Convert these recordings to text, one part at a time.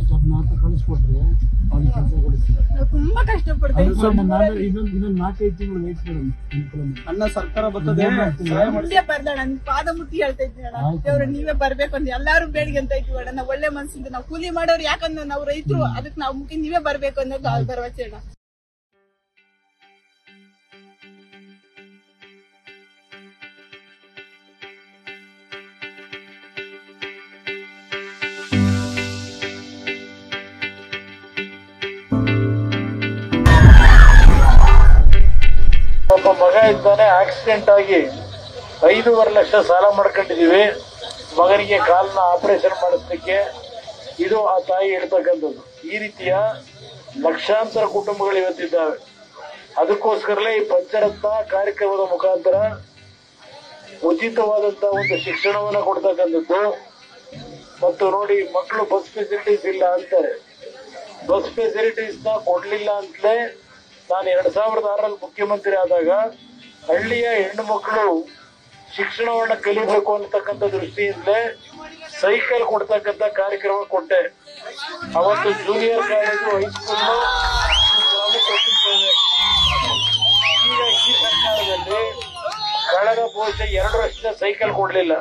ಅದನ್ನ ಅಂತ ಕಳಿಸ್ಕೊಟ್ರೆ ಅವ್ನಿಗೆ ಕೆಲಸ ಕೊಡಿಸ್ತಾರೆ ನಾವು ತುಂಬಾ ಕಷ್ಟಪಡ್ತಾ ಅದು ಇದ್ದೀವಿ ಸ್ವಲ್ಪ ನಾಲ್ಕು ಇನ್ನೊಂದು ಇನ್ನೊಂದು ನಾಲ್ಕೈದು ತಿಂಗಳು ವೇಟ್ ಮಾಡೋಣ ಅನುಕೂಲ ಮಾಡಿ. ಅನ್ನ ಸರ್ಕಾರ ಬರ್ತದೆ ಏನ್ ಮಾಡ್ತೀವಿ? ಸಹಾಯ ಮಾಡಿ. ಮುಂದೆ ಬರ್ದಾಳ ನನ್ ಪಾದ ಮುಟ್ಟಿ ಹೇಳ್ತಾ ಇದ್ದೀನಿ ಅಣ್ಣ ಆಯ್ತು. ದೇವ್ರ ನೀವೇ ಬರ್ಬೇಕು ಅಂತ ಎಲ್ಲಾರು ಬೇಡಿಗೆ ಅಂತ ಇದ್ದೀವಿ ಅಣ್ಣ ನಾವು ಒಳ್ಳೆ ಮನ್ಸಿಂದ ನಾವು ಕೂಲಿ ಮಾಡೋರು ಯಾಕಂದ್ರೆ ನಾವು ರೈತರು ಅದಕ್ಕೆ ನಾವು ಮುಖಿ ನೀವೇ ಬರ್ಬೇಕು ಅನ್ನೋದು ಆ ಭರವಸೆ ಅಣ್ಣ ಒಬ್ಬ ಮಗ ಇದ್ದಾನೆ ಆಕ್ಸಿಡೆಂಟ್ ಆಗಿ ಐದೂವರೆ ಲಕ್ಷ ಸಾಲ ಮಾಡ್ಕೊಂಡಿದೀವಿ ಮಗನಿಗೆ ಕಾಲ್ನ ಆಪರೇಷನ್ ಮಾಡಿಸ್ಲಿಕ್ಕೆ ಇದು ಆ ತಾಯಿ ಹೇಳ್ತಕ್ಕಂಥದ್ದು ಈ ರೀತಿಯ ಲಕ್ಷಾಂತರ ಕುಟುಂಬಗಳು ಇವತ್ತಿದ್ದಾವೆ ಅದಕ್ಕೋಸ್ಕರಲೇ ಈ ಪಂಚರತ್ನ ಕಾರ್ಯಕ್ರಮದ ಮುಖಾಂತರ ಉಚಿತವಾದಂತ ಒಂದು ಶಿಕ್ಷಣವನ್ನ ಕೊಡ್ತಕ್ಕಂಥದ್ದು ಮತ್ತು ನೋಡಿ ಮಕ್ಕಳು ಬಸ್ ಫೆಸಿಲಿಟೀಸ್ ಇಲ್ಲ ಅಂತಾರೆ ಬಸ್ ಫೆಸಿಲಿಟೀಸ್ ನ ಕೊಡ್ಲಿಲ್ಲ ಅಂತಲೇ ನಾನು ಎರಡ್ ಸಾವಿರದ ಆರಲ್ಲಿ ಮುಖ್ಯಮಂತ್ರಿ ಆದಾಗ ಹಳ್ಳಿಯ ಹೆಣ್ಣು ಮಕ್ಕಳು ಶಿಕ್ಷಣವನ್ನ ಕಲಿಬೇಕು ಅನ್ನತಕ್ಕಂಥ ದೃಷ್ಟಿಯಿಂದಲೇ ಸೈಕಲ್ ಕೊಡ್ತಕ್ಕಂಥ ಕಾರ್ಯಕ್ರಮ ಕೊಟ್ಟೆ ಅವತ್ತು ಜೂನಿಯರ್ ಕಾಲೇಜು ಹೈಸ್ಕೂಲ್ ಕೊಟ್ಟಿರ್ತೇವೆ ಈಗ ಈ ಸರ್ಕಾರದಲ್ಲಿ ಕಳೆದ ಬಹುಶಃ ಎರಡು ವರ್ಷದ ಸೈಕಲ್ ಕೊಡ್ಲಿಲ್ಲ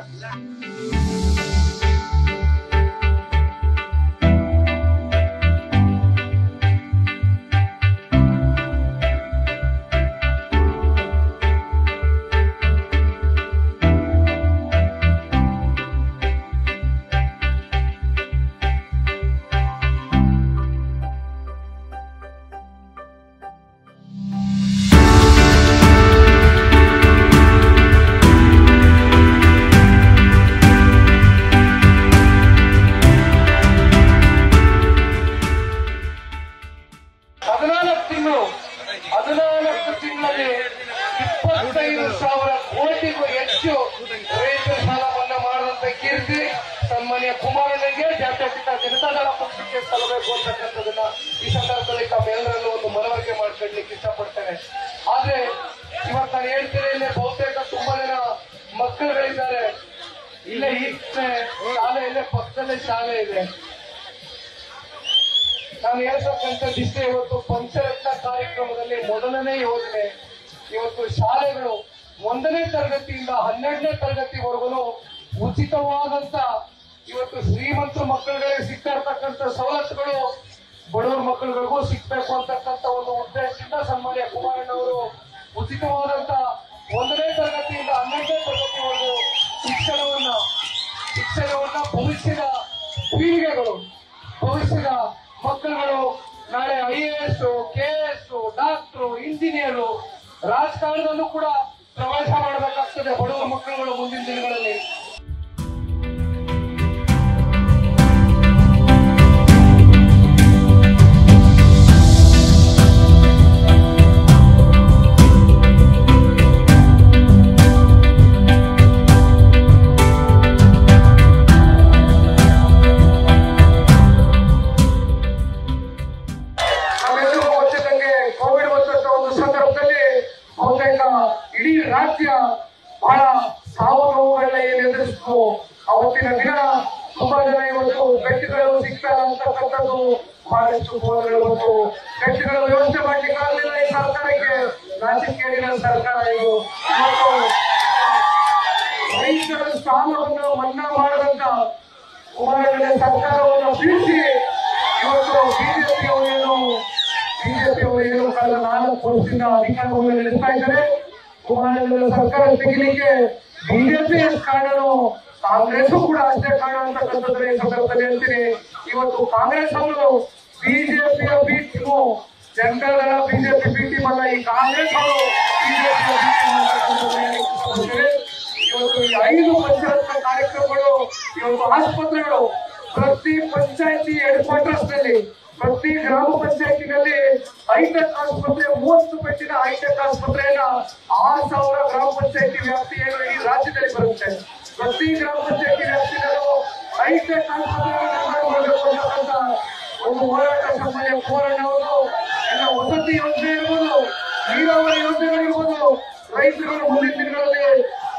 ಹದಿನಾಲ್ಕು ತಿಂಗಳು ಹದಿನಾಲ್ಕು ತಿಂಗಳಲ್ಲಿ ಇಪ್ಪತ್ತೈದು ಸಾವಿರ ಕೋಟಿಗೂ ಹೆಚ್ಚು ರೈತರ ಸಾಲ ಮನ್ನಾ ಮಾಡಿದಂತ ಕೀರ್ತಿ ಸನ್ಮಾನ್ಯ ಕುಮಾರಣ್ಣಗೆ ಜಾತ್ಯತೀತ ಜನತಾದಳ ಪಕ್ಷಕ್ಕೆ ಸಲ್ಲಬೇಕು ಅಂತಕ್ಕಂಥದನ್ನ ಈ ಸಂದರ್ಭದಲ್ಲಿ ತಮ್ಮೆಲ್ಲರಲ್ಲೂ ಒಂದು ಮನವರಿಕೆ ಮಾಡ್ಕೊಳ್ಳಿಕ್ಕೆ ಇಷ್ಟಪಡ್ತೇನೆ ಆದ್ರೆ ಇವತ್ತು ನಾನು ಹೇಳ್ತೇನೆ ಇಲ್ಲೇ ಬಹುತೇಕ ತುಂಬಾ ಜನ ಮಕ್ಕಳುಗಳಿದ್ದಾರೆ ಇಲ್ಲೇ ಈಚೆ ಶಾಲೆ ಇಲ್ಲೇ ಪಕ್ಕದಲ್ಲೇ ಶಾಲೆ ಇದೆ ನಾನು ಹೇಳ್ತಕ್ಕಂಥದ್ದಿಷ್ಟೇ ಇವತ್ತು ಪಂಚರತ್ನ ಕಾರ್ಯಕ್ರಮದಲ್ಲಿ ಮೊದಲನೇ ಯೋಜನೆ ಇವತ್ತು ಶಾಲೆಗಳು ಒಂದನೇ ತರಗತಿಯಿಂದ ಹನ್ನೆರಡನೇ ತರಗತಿವರೆಗೂ ಉಚಿತವಾದಂತ ಇವತ್ತು ಶ್ರೀಮಂತ ಮಕ್ಕಳುಗಳಿಗೆ ಸಿಗ್ತಾ ಇರ್ತಕ್ಕಂಥ ಸವಲತ್ತುಗಳು ಬಡವರ ಮಕ್ಕಳುಗಳಿಗೂ ಸಿಗ್ಬೇಕು ಅಂತಕ್ಕಂಥ ಒಂದು ಉದ್ದೇಶದಿಂದ ಸನ್ಮಾನ್ಯ ಕುಮಾರಣ್ಣವರು ಉಚಿತವಾದಂತ ಒಂದನೇ ತರಗತಿಯಿಂದ ಹನ್ನೆರಡನೇ ತರಗತಿವರೆಗೂ ಶಿಕ್ಷಣವನ್ನ ಶಿಕ್ಷಣವನ್ನ ಭವಿಷ್ಯದ ಪೀಳಿಗೆಗಳು ಭವಿಷ್ಯದ ಮಕ್ಕಳುಗಳು ನಾಳೆ I A S K S doctor engineer ರಾಜಕಾರಣದಲ್ಲೂ ಕೂಡ ಪ್ರವೇಶ ಮಾಡಬೇಕಾಗ್ತದೆ ಬಡವರ ಮಕ್ಕಳುಗಳು ಮುಂದಿನ ದಿನಗಳಲ್ಲಿ ನಾವೆಲ್ಲರೂ ಗೊತ್ತಿದ್ದಂಗೆ ಕೋವಿಡ್ ಬಂದಂತ ಒಂದು ಸಂದರ್ಭದಲ್ಲಿ ಬಹುತೇಕ ಇಡೀ ರಾಜ್ಯ ಬಹಳ ಸಾವು ನೋವುಗಳನ್ನ ಏನು ಎದುರಿಸಿತು ಅವತ್ತಿನ ದಿನ ತುಂಬಾ ಜನ ಇವತ್ತು ಬೆಡ್ಗಳು ಸಿಗ್ತಾ ಅಂತಕ್ಕಂಥದ್ದು ಬಹಳಷ್ಟು ಫೋನ್ಗಳು ಬಂತು ಬೆಡ್ಗಳು ವ್ಯವಸ್ಥೆ ಮಾಡ್ಲಿಕ್ಕೆ ಆಗಲಿಲ್ಲ ಈ ಸರ್ಕಾರಕ್ಕೆ ರಾಜಕೀಯ ಸರ್ಕಾರ ಇದು ಇವತ್ತು ರೈತರ ಸಾಲವನ್ನು ಮನ್ನಾ ಮಾಡದಂತ ಕುಮಾರಣ್ಣ ಸರ್ಕಾರವನ್ನು ಬೀಳಿಸಿ ಇವತ್ತು ಬಿಜೆಪಿ ಅವರೇನು ಬಿಜೆಪಿ ಅವರೇನು ಕಳೆದ ನಾಲ್ಕು ವರ್ಷದಿಂದ ಅಧಿಕಾರವನ್ನು ನಡೆಸ್ತಾ ಇದ್ದಾರೆ ಕುಮಾರಣ್ಣ ಸರ್ಕಾರ ತೆಗಿಲಿಕ್ಕೆ ಬಿಜೆಪಿ ಕಾರಣನು ಕಾಂಗ್ರೆಸ್ ಕೂಡ ಅಷ್ಟೇ ಕಾರಣ ಅಂತಕ್ಕಂಥದ್ದು ಈ ಸಂದರ್ಭದಲ್ಲಿ ಹೇಳ್ತೀನಿ ಇವತ್ತು ಕಾಂಗ್ರೆಸ್ ಅವರು ಬಿಜೆಪಿಯ B team Janata Dal BJP B team ಅಲ್ಲ ಈ ಕಾಂಗ್ರೆಸ್ ಅವರು ಬಿಜೆಪಿಯ ಬಿ ಟೀಮ್ ಅಂತಕ್ಕಂಥದ್ದನ್ನ ಹೇಳಲಿಕ್ಕೆ ಇಷ್ಟಪಡ್ತೇನೆ. ಇವತ್ತು ಈ ಐದು ಪಂಚಾಯತ್ ಕಾರ್ಯಕ್ರಮಗಳು ಇವತ್ತು ಆಸ್ಪತ್ರೆಗಳು ಪ್ರತಿ ಪಂಚಾಯತಿ ಹೆಡ್ ಕ್ವಾರ್ಟರ್ಸ್ ನಲ್ಲಿ ಪ್ರತಿ ಗ್ರಾಮ ಪಂಚಾಯತಿನಲ್ಲಿ ಹೈಟೆಕ್ ಆಸ್ಪತ್ರೆ ಮೂವತ್ತು ಬೆಟ್ಟಿನ ಹೈಟೆಕ್ ಆಸ್ಪತ್ರೆಯನ್ನ ಆರು ಸಾವಿರ ಗ್ರಾಮ ಪಂಚಾಯತಿ ವ್ಯಾಪ್ತಿಯನ್ನು ಈ ರಾಜ್ಯದಲ್ಲಿ ಬರುತ್ತೆ ಪ್ರತಿ ಗ್ರಾಮ ಪಂಚಾಯತಿ ವ್ಯಾಪ್ತಿಯಲ್ಲೂ ಹೈಟೆಕ್ ಆಸ್ಪತ್ರೆಯನ್ನು ನಿರ್ಮಾಣ ಮಾಡಬೇಕು ಅಂತಕ್ಕಂಥ ಒಂದು ಹೋರಾಟ ಸನ್ಮಾನ್ಯ ಹೋರಾಟ ಅವರು ಎಲ್ಲ ವಸತಿ ಯೋಜನೆ ಇರ್ಬೋದು ನೀರಾವರಿ ಯೋಜನೆಗಳಿರ್ಬೋದು ರೈತರುಗಳು ಮುಂದಿನ ದಿನಗಳಲ್ಲಿ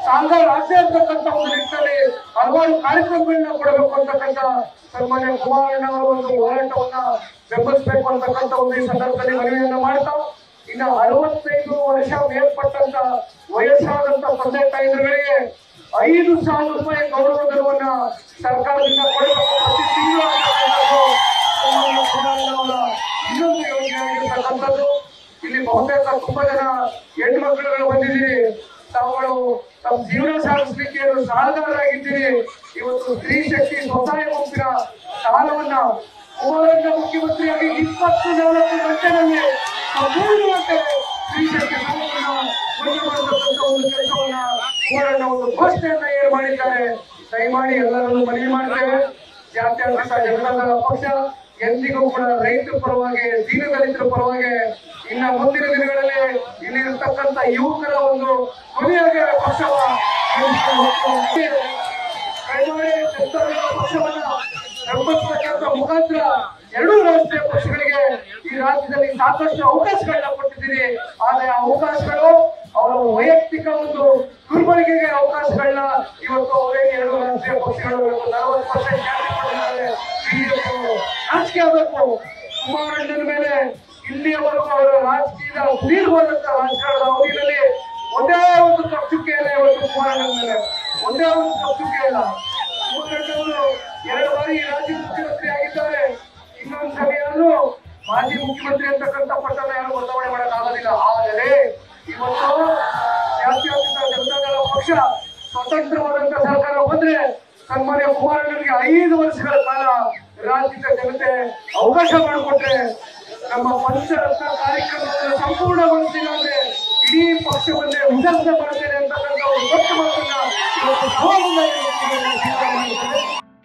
ಸಾಂಗಾರ್ ಆಗದೆ ಇರ್ತಕ್ಕಂಥ ಒಂದು ನಿಟ್ಟಿನಲ್ಲಿ ಹಲವಾರು ಕಾರ್ಯಕ್ರಮಗಳನ್ನ ಕೊಡಬೇಕು ಅಂತಕ್ಕಂಥ ಸನ್ಮಾನ್ಯ ಕುಮಾರಣ್ಣ ಅವರ ಒಂದು ಹೋರಾಟವನ್ನ ಬೆಂಬಲಿಸಬೇಕು ಅಂತಕ್ಕಂಥ ಒಂದು ಈ ಸಂದರ್ಭದಲ್ಲಿ ಮನವಿಯನ್ನ ಮಾಡ್ತಾ ಇನ್ನು ಅರವತ್ತೈದು ವರ್ಷ ಮೇಲ್ಪಟ್ಟಂತ ವಯಸ್ಸಾದಂತ ತಂದೆ ತಾಯಿಗಳಿಗೆ ಐದು ಸಾವಿರ ರೂಪಾಯಿ ಗೌರವ ಧನವನ್ನ ಸರ್ಕಾರದಿಂದ ಕೊಡಬೇಕು ಪ್ರತಿ ತಿಂಗಳು ಅಂತಕ್ಕಂಥದ್ದು ಸನ್ಮಾನ್ಯ ಕುಮಾರಣ್ಣ ಅವರ ಇನ್ನೊಂದು ಯೋಜನೆ ಆಗಿರ್ತಕ್ಕಂಥದ್ದು ಇಲ್ಲಿ ಬಹುತೇಕ ತುಂಬಾ ಜನ ಹೆಣ್ಮಕ್ಳುಗಳು ಬಂದಿದ್ದೀರಿ ತಾವುಗಳು ತಮ್ಮ ಜೀವನ ಸಾಗಿಸ್ಲಿಕ್ಕೆ ಏನು ಸಾಲಗಾರರಾಗಿದ್ದೀರಿ ಇವತ್ತು ಸ್ತ್ರೀ ಶಕ್ತಿ ಸ್ವಸಹಾಯ ಗುಂಪಿನ ಸಾಲವನ್ನ ಕುಮಾರಣ್ಣ ಮುಖ್ಯಮಂತ್ರಿಯಾಗಿ ಇಪ್ಪತ್ತು ನಾಲ್ಕು ಗಂಟೆನಲ್ಲಿ ಸಂಪೂರ್ಣವಾಗಿ ಸ್ತ್ರೀ ಶಕ್ತಿ ಸಾಲವನ್ನ ಮನ್ನಾ ಮಾಡತಕ್ಕಂಥ ಒಂದು ಕೆಲಸವನ್ನ ಕುಮಾರಣ್ಣ ಒಂದು ಘೋಷಣೆಯನ್ನ ಏನು ಮಾಡಿದ್ದಾರೆ ದಯಮಾಡಿ ಎಲ್ಲರನ್ನು ಮನವಿ ಮಾಡ್ತೇವೆ ಜಾತ್ಯತೀತ ಜನತಾದಳ ಪಕ್ಷ ಎಂದಿಗೂ ಕೂಡ ರೈತರ ಪರವಾಗಿ ದೀನದಲಿತರ ಪರವಾಗಿ ಇನ್ನ ಮುಂದಿನ ದಿನಗಳಲ್ಲಿ ಇಲ್ಲಿ ಇರ್ತಕ್ಕಂಥ ಯುವಕರ ಒಂದು ಧ್ವನಿಯಾಗಿ ಪಕ್ಷವ ನಡೆಸಿಕೊಂಡು ಹೋಗ್ತಾ ಕೈಮಾಡಿ ಜನತಾದಳ ಪಕ್ಷವನ್ನ ಬೆಂಬಲಿಸತಕ್ಕಂಥ ಮುಖಾಂತರ ಎರಡೂ ರಾಷ್ಟ್ರೀಯ ಪಕ್ಷಗಳಿಗೆ ಈ ರಾಜ್ಯದಲ್ಲಿ ಸಾಕಷ್ಟು ಅವಕಾಶಗಳನ್ನ ಕೊಟ್ಟಿದ್ದೀರಿ ಆದ್ರೆ ಆ ಅವಕಾಶಗಳು ಅವರ ವೈಯಕ್ತಿಕ ಒಂದು ದುರ್ಬಳಕೆಗೆ ಅವಕಾಶಗಳನ್ನ ಇವತ್ತು ಅವರೇ ಎರಡು ರಾಷ್ಟ್ರೀಯ ಪಕ್ಷಗಳು ನಲವತ್ತು ಪರ್ಸೆಂಟ್ ನಾಚಿಕೆ ಆಗಬೇಕು ಕುಮಾರಣ್ಣನ ಮೇಲೆ ಇಲ್ಲಿಯವರೆಗೂ ಅವರ ರಾಜಕೀಯದ ದೀರ್ಘವಾದಂತ ರಾಜಕಾರಣದ ಅವಧಿಯಲ್ಲಿ ಒಂದೇ ಒಂದು ತಪ್ಪುಕೆ ಇಲ್ಲ ಇವತ್ತು ಕುಮಾರಣ್ಣನ ಮೇಲೆ ಒಂದೇ ಒಂದು ತಪ್ಪುಕೆ ಇಲ್ಲ ಕುಮಾರಣ್ಣವರು ಎರಡು ಬಾರಿ ಈ ರಾಜ್ಯ ಮುಖ್ಯಮಂತ್ರಿ ಆಗಿದ್ದಾರೆ ಇನ್ನೊಂದು ಸಭೆಯಲ್ಲೂ ಮಾಜಿ ಮುಖ್ಯಮಂತ್ರಿ ಅಂತಕ್ಕಂಥ ಪಟ್ಟಣ ಯಾರು ಬದಲಾವಣೆ ಮಾಡೋಕ್ಕಾಗೋದಿಲ್ಲ ಆದರೆ ಇವತ್ತು ಜಾತ್ಯತೀತ ಜನತಾದಳ ಪಕ್ಷ ಸ್ವತಂತ್ರವಾದಂತ ಸರ್ಕಾರ ಬಂದ್ರೆ ಸನ್ಮಾನ್ಯ ಕುಮಾರಣ್ಣನಿಗೆ ಐದು ವರ್ಷಗಳ ಕಾಲ ರಾಜ್ಯದ ಜನತೆ ಅವಕಾಶ ಮಾಡಿಕೊಟ್ರೆ ನಮ್ಮ ಪಂಚರತ್ನ ಕಾರ್ಯಕ್ರಮವನ್ನು ಸಂಪೂರ್ಣಗೊಳಿಸಿಲ್ಲ ಅಂದ್ರೆ ಇಡೀ ಪಕ್ಷವನ್ನೇ ವಿಸರ್ಜನೆ ಮಾಡ್ತೇನೆ ಅಂತಕ್ಕಂಥ ಒಂದು ದೊಡ್ಡ ಮಾತನ್ನ ಇವತ್ತು ಸವಾಲನ್ನಾಗಿ ಸ್ವೀಕಾರ ಮಾಡಿದ್ದಾರೆ.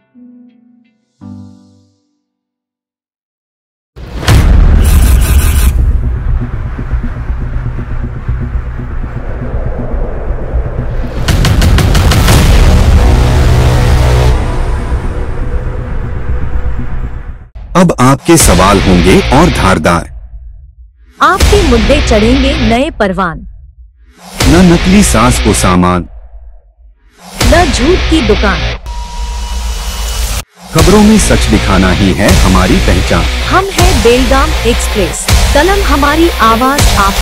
अब आपके सवाल होंगे और धारदार आपके मुद्दे चढ़ेंगे नए परवान न नकली सास को सामान न झूठ की दुकान खबरों में सच दिखाना ही है हमारी पहचान हम है बेलगाम एक्सप्रेस कलम हमारी आवाज आप